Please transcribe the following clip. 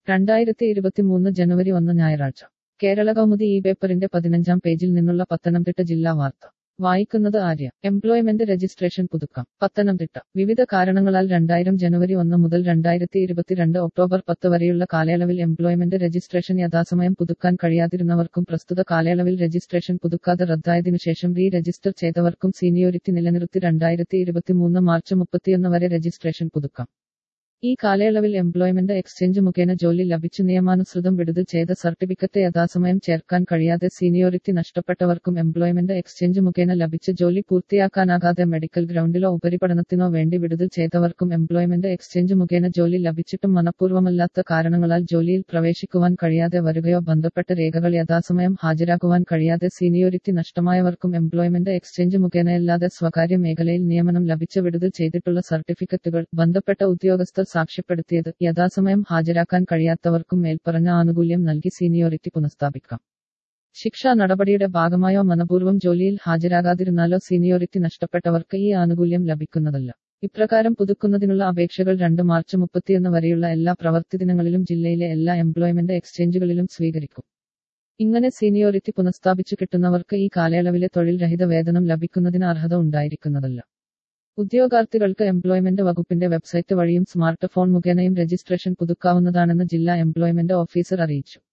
രണ്ടായിരത്തി ഇരുപത്തിമൂന്ന് ജനുവരി ഒന്ന് ഞായറാഴ്ച കേരള കൗമുദി ഈ പേപ്പറിന്റെ പതിനഞ്ചാം പേജിൽ നിന്നുള്ള പത്തനംതിട്ട ജില്ലാ വാർത്ത വായിക്കുന്നത് ആര്യ എംപ്ലോയ്മെന്റ് രജിസ്ട്രേഷൻ പുതുക്കാം പത്തനംതിട്ട വിവിധ കാരണങ്ങളാൽ രണ്ടായിരം ജനുവരി ഒന്ന് മുതൽ രണ്ടായിരത്തി ഇരുപത്തിരണ്ട് ഒക്ടോബർ പത്ത് വരെയുള്ള കാലയളവിൽ എംപ്ലോയ്മെന്റ് രജിസ്ട്രേഷൻ യഥാസമയം പുതുക്കാൻ കഴിയാതിരുന്നവർക്കും പ്രസ്തുത കാലയളവിൽ രജിസ്ട്രേഷൻ പുതുക്കാതെ റദ്ദായതിനുശേഷം റീ രജിസ്റ്റർ ചെയ്തവർക്കും സീനിയോരിറ്റി നിലനിർത്തി രണ്ടായിരത്തി ഇരുപത്തിമൂന്ന് മാർച്ച് മുപ്പത്തിയൊന്ന് വരെ രജിസ്ട്രേഷൻ പുതുക്കാം ഈ കാലയളവിൽ എംപ്ലോയ്മെന്റ് എക്സ്ചേഞ്ച് മുഖേന ജോലി ലഭിച്ചു നിയമാനുസൃതം വിടുതൽ ചെയ്ത സർട്ടിഫിക്കറ്റ് യഥാസമയം ചേർക്കാൻ കഴിയാതെ സീനിയോറിറ്റി നഷ്ടപ്പെട്ടവർക്കും എംപ്ലോയ്മെന്റ് എക്സ്ചേഞ്ച് മുഖേന ലഭിച്ച ജോലി പൂർത്തിയാക്കാനാകാതെ മെഡിക്കൽ ഗ്രൗണ്ടിലോ ഉപരിപഠനത്തിനോ വേണ്ടി വിടുതൽ ചെയ്തവർക്കും എംപ്ലോയ്മെന്റ് എക്സ്ചേഞ്ച് മുഖേന ജോലി ലഭിച്ചിട്ടും മനഃപൂർവ്വമല്ലാത്ത കാരണങ്ങളാൽ ജോലിയിൽ പ്രവേശിക്കുവാൻ കഴിയാതെ വരികയോ ബന്ധപ്പെട്ട രേഖകൾ യഥാസമയം ഹാജരാക്കുവാൻ കഴിയാതെ സീനിയോറിറ്റി നഷ്ടമായവർക്കും എംപ്ലോയ്മെന്റ് എക്സ്ചേഞ്ച് മുഖേനയല്ലാതെ സ്വകാര്യ മേഖലയിൽ നിയമനം ലഭിച്ച വിടുതൽ ചെയ്തിട്ടുള്ള സർട്ടിഫിക്കറ്റുകൾ ബന്ധപ്പെട്ട ഉദ്യോഗസ്ഥർ സാക്ഷ്യപ്പെടുത്തിയത് യഥാസമയം ഹാജരാക്കാൻ കഴിയാത്തവർക്കും മേൽപ്പറഞ്ഞ ആനുകൂല്യം നൽകി സീനിയോറിറ്റി പുനഃസ്ഥാപിക്കാം ശിക്ഷാ നടപടിയുടെ ഭാഗമായോ മനപൂർവ്വം ജോലിയിൽ ഹാജരാകാതിരുന്നാലോ സീനിയോറിറ്റി നഷ്ടപ്പെട്ടവർക്ക് ഈ ആനുകൂല്യം ലഭിക്കുന്നതല്ല ഇപ്രകാരം പുതുക്കുന്നതിനുള്ള അപേക്ഷകൾ രണ്ട് മാർച്ച് മുപ്പത്തിയൊന്ന് വരെയുള്ള എല്ലാ പ്രവൃത്തി ദിനങ്ങളിലും ജില്ലയിലെ എല്ലാ എംപ്ലോയ്മെന്റ് എക്സ്ചേഞ്ചുകളിലും സ്വീകരിക്കും ഇങ്ങനെ സീനിയോറിറ്റി പുനഃസ്ഥാപിച്ചു കിട്ടുന്നവർക്ക് ഈ കാലയളവിലെ തൊഴിൽ രഹിത വേതനം ലഭിക്കുന്നതിന് അർഹത ഉണ്ടായിരിക്കുന്നതല്ല ഉദ്യോഗാർത്ഥികൾക്ക് എംപ്ലോയ്മെന്റ് വകുപ്പിന്റെ വെബ്സൈറ്റ് വഴിയും സ്മാർട്ട് ഫോൺ മുഖേനയും രജിസ്ട്രേഷൻ പുതുക്കാവുന്നതാണെന്ന് ജില്ലാ എംപ്ലോയ്മെന്റ് ഓഫീസർ അറിയിച്ചു